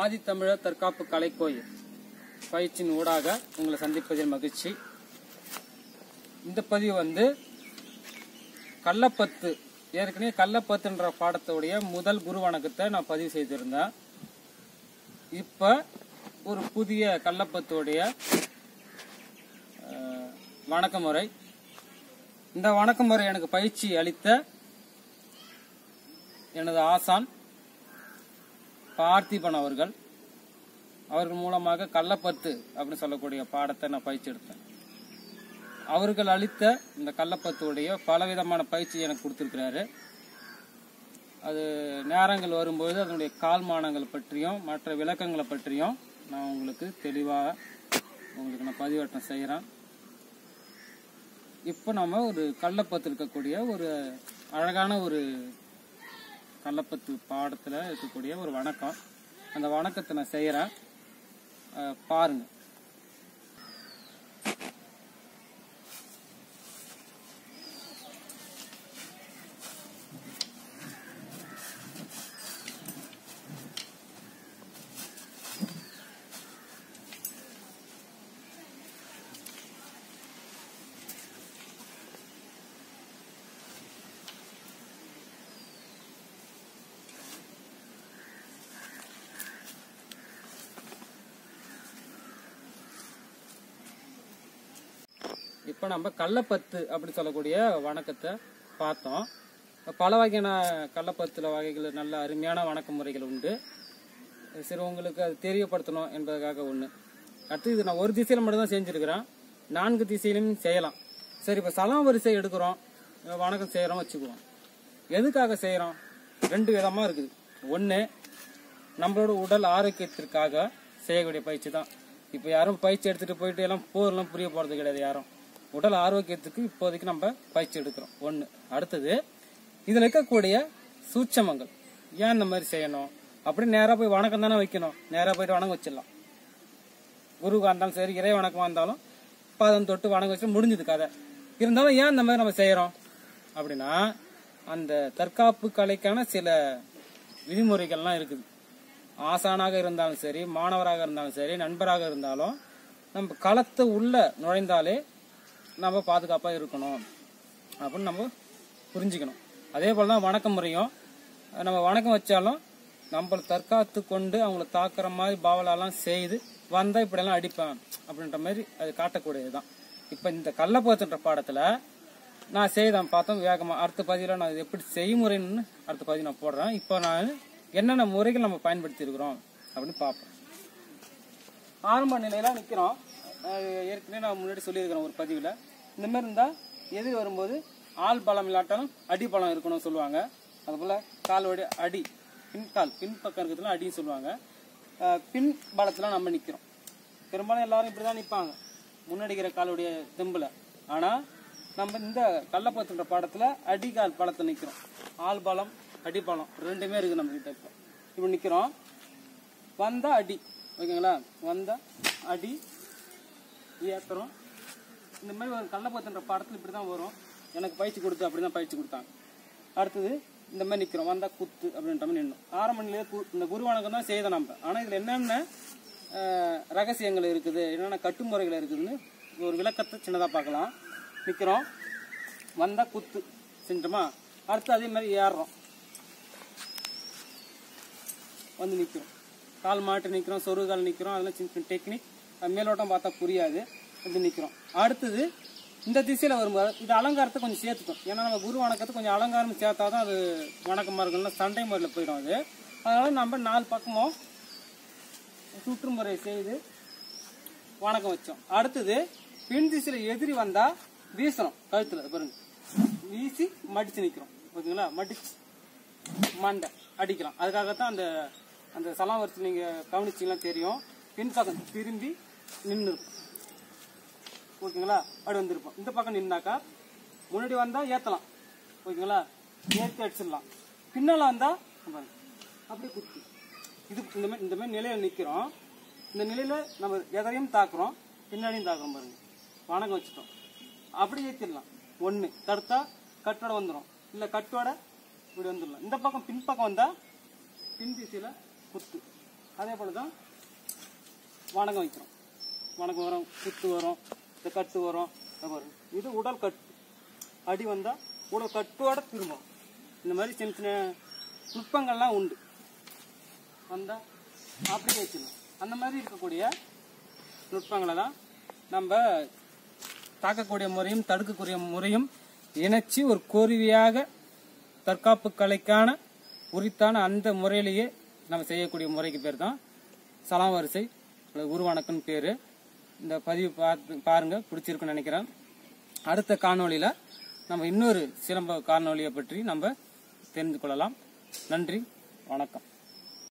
ஆதித்தமிழர் தற்காப்பு கலைக்கோயில் பயிற்சியின் ஊடாக உங்களை சந்திப்பதில் மகிழ்ச்சி இந்த பதிவு வந்து கள்ளப்பத்து ஏற்கனவே கள்ளப்பத்துன்ற பாடத்துடைய முதல் குரு வணக்கத்தை நான் பதிவு செய்திருந்தேன் இப்போ ஒரு புதிய கள்ளப்பத்துடைய அஹ், வணக்க முறை இந்த வணக்க முறை எனக்கு பயிற்சி அளித்த எனது ஆசான் பார்த்திபன் அவர்கள் அவர்கள் மூலமாக கள்ளப்பத்து அப்படின்னு சொல்லக்கூடிய பாடத்தை நான் பயிற்சி எடுத்தேன் அவர்கள் அளித்த இந்த கள்ளப்பத்துடைய பலவிதமான பயிற்சி எனக்கு கொடுத்துருக்கிறாரு அது நேரங்கள் வரும்போது அதனுடைய கால்மானங்கள் பற்றியும் மற்ற விளக்கங்களை பற்றியும் நான் உங்களுக்கு தெளிவாக உங்களுக்கு நான் பதிவேற்றம் செய்கிறேன் இப்போ நம்ம ஒரு கள்ளப்பத்து இருக்கக்கூடிய ஒரு அழகான ஒரு கள்ளப்பத்து பாடத்தில் இருக்கக்கூடிய ஒரு வணக்கம் அந்த வணக்கத்தை நான் செய்கிறேன் பாருங்க இப்போ நம்ம கள்ளப்பத்து அப்படி சொல்லக்கூடிய வணக்கத்தை பார்த்தோம் பல வகையான கள்ளப்பத்துல வகைகள் நல்ல அருமையான வணக்க முறைகள் உண்டு சரி உங்களுக்கு அது தெரியப்படுத்தணும் என்பதற்காக ஒன்று அடுத்து இது நான் ஒரு திசையில் மட்டும் தான் செஞ்சுருக்கிறேன் நான்கு திசையிலும் செய்யலாம் சரி இப்போ சலாம் வரிசை எடுக்கிறோம் வணக்கம் செய்கிறோம் வச்சுக்குவோம் எதுக்காக செய்கிறோம் ரெண்டு விதமாக இருக்குது ஒன்று நம்மளோட உடல் ஆரோக்கியத்திற்காக செய்யக்கூடிய பயிற்சி தான் இப்போ யாரும் பயிற்சி எடுத்துட்டு போயிட்டு எல்லாம் போர்லாம் புரிய போறது கிடையாது யாரும் உடல் ஆரோக்கியத்துக்கு இப்போதைக்கு நம்ம பயிற்சி எடுக்கிறோம் ஒன்று அடுத்தது இதில் இருக்கக்கூடிய சூட்சமங்கள் ஏன் இந்த மாதிரி செய்யணும் அப்படி நேராக போய் வணக்கம் தானே வைக்கணும் நேராக போயிட்டு வணக்கம் வச்சிடலாம் குருவாக இருந்தாலும் சரி இறை வணக்கமாக இருந்தாலும் பாதம் தொட்டு வணக்கம் வச்சு முடிஞ்சது கதை இருந்தாலும் ஏன் இந்த மாதிரி நம்ம செய்கிறோம் அப்படின்னா அந்த தற்காப்பு கலைக்கான சில விதிமுறைகள்லாம் இருக்குது ஆசானாக இருந்தாலும் சரி மாணவராக இருந்தாலும் சரி நண்பராக இருந்தாலும் நம்ம களத்து உள்ள நுழைந்தாலே நம்ம பாதுகாப்பாக இருக்கணும் அப்படின்னு நம்ம புரிஞ்சுக்கணும் அதே போல தான் வணக்க முறையும் நம்ம வணக்கம் வச்சாலும் நம்மளை தற்காத்து கொண்டு அவங்கள தாக்குற மாதிரி பாவலாலாம் செய்து வந்தால் இப்படியெல்லாம் அடிப்பேன் அப்படின்ற மாதிரி அது காட்டக்கூடியது தான் இப்போ இந்த கள்ளப்பத்துன்ற பாடத்தில் நான் செய்தேன் பார்த்தோம் வேகமாக அடுத்த பதிவில் நான் இது எப்படி செய்முறைன்னு அடுத்த பதிவு நான் போடுறேன் இப்போ நான் என்னென்ன முறைகள் நம்ம பயன்படுத்தி இருக்கிறோம் அப்படின்னு பார்ப்போம் ஆரம்ப நிலையில நிற்கிறோம் ஏற்கனவே நான் முன்னாடி சொல்லியிருக்கிறேன் ஒரு பதிவில் இந்த மாதிரி இருந்தால் எதிர் வரும்போது ஆள் பலம் இல்லாட்டாலும் அடி பலம் இருக்கணும்னு சொல்லுவாங்க அதுபோல் காலோடைய அடி பின்கால் பின் பக்கம் இருக்கிறதுல அடின்னு சொல்லுவாங்க அஹ் பின் பலத்தில் நம்ம நிற்கிறோம் பெரும்பாலும் எல்லாரும் இப்படி தான் நிற்பாங்க முன்னடிக்கிற காலுடைய தெம்பில் ஆனால் நம்ம இந்த கள்ளப்பத்துன்ற பாடத்தில் அடிகால் பலத்தில் நிற்கிறோம் ஆள் பலம் அடி பலம் ரெண்டுமே இருக்குது நம்ம கிட்ட இப்போ இப்போ நிற்கிறோம் வந்தா அடி ஓகேங்களா வந்தா அடி ஏத்துறோம் இந்த மாதிரி ஒரு கள்ளப்பத்துன்ற பாடத்தில் இப்படி தான் வரும் எனக்கு பயிற்சி கொடுத்து அப்படி தான் பயிற்சி கொடுத்தாங்க அடுத்தது இந்த மாதிரி நிற்கிறோம் வந்தா குத்து அப்படின்ற மாதிரி நின்னோம் ஆரம்ப நிலையில கு- இந்த குரு வணக்கம் தான் செய்தோம் நம்ம ஆனால் இதில் என்னென்ன அஹ், ரகசியங்கள் இருக்குது என்னென்ன கட்டுமுறைகள் இருக்குதுன்னு ஒரு விளக்கத்தை சின்னதாக பார்க்கலாம் நிற்கிறோம் வந்தா குத்து செஞ்சோமா அடுத்து அதே மாதிரி ஏறுறோம் வந்து நிற்கிறோம் கால் மாட்டு நிற்கிறோம் சொருகால் நிற்கிறோம் அதெல்லாம் சின்ன சின்ன டெக்னிக் மேலோட்டம் பார்த்தா புரியாது இப்படி நிற்கிறோம் அடுத்தது இந்த திசையில் வரும்போது இது அலங்காரத்தை கொஞ்சம் சேர்த்துக்கும் ஏன்னா நம்ம குரு வணக்கத்தை கொஞ்சம் அலங்காரம் சேர்த்தா தான் அது வணக்கமாக இருக்கும்ல சண்டை முறையில் போயிடும் அது அதனால நம்ம நாலு பக்கமும் சுற்றுமுறை செய்து வணக்கம் வச்சோம் அடுத்தது பின் திசையில் எதிரி வந்தா வீசணும் கழுத்தில் பாருங்க வீசி மடிச்சு நிற்கிறோம் ஓகேங்களா மடிச்சு மண்டை அடிக்கலாம் அதுக்காகத்தான் அந்த அந்த சலாம் வரிசை நீங்க கவனிச்சீங்கன்னா தெரியும் பின்பக்கம் திரும்பி நின்று ஓகேங்களா அப்படி வந்திருப்போம் இந்த பக்கம் நின்னாக்கா முன்னாடி வந்தா ஏத்தலாம் ஓகேங்களா ஏற்றி அடிச்சிடலாம் பின்னால வந்தா பாருங்க, அப்படியே குத்தி இது இந்த மாதிரி இந்த மாதிரி நிலையில நிக்கிறோம் இந்த நிலையில நம்ம எதையும் தாக்குறோம் பின்னாடியும் தாக்குறோம் பாருங்க வணக்கம் வச்சுட்டோம் அப்படி ஏற்றிடலாம் ஒன்று தடுத்தா கட்டோட வந்துடும் இல்லை கட்டோட இப்படி வந்துடலாம் இந்த பக்கம் பின்பக்கம் வந்தா பின் திசையில குத்து அதே போல தான் வணக்கம் வைக்கிறோம் வணக்கம் வரும் குத்து வரும் இந்த கட்டு வரும் இது வரும் இது உடல் கட்டு அடி வந்தால் உடல் கட்டோட திரும்பும் இந்த மாதிரி சின்ன சின்ன நுட்பங்கள்லாம் உண்டு வந்தால் அப்படியே வச்சிடணும் அந்த மாதிரி இருக்கக்கூடிய நுட்பங்களை தான் நம்ம தாக்கக்கூடிய முறையும் தடுக்கக்கூடிய முறையும் இணைச்சி ஒரு கோரிவையாக தற்காப்பு கலைக்கான உரித்தான அந்த முறையிலேயே நம்ம செய்யக்கூடிய முறைக்கு பேர் தான் சலாம் வரிசை அல்லது உருவணக்குன்னு பேர் இந்த பதிவு பார்த்து பாருங்க பிடிச்சிருக்குன்னு நினைக்கிறேன் அடுத்த காணொளியில் நம்ம இன்னொரு சிலம்ப காணொளியை பற்றி நம்ம தெரிந்து கொள்ளலாம் நன்றி வணக்கம்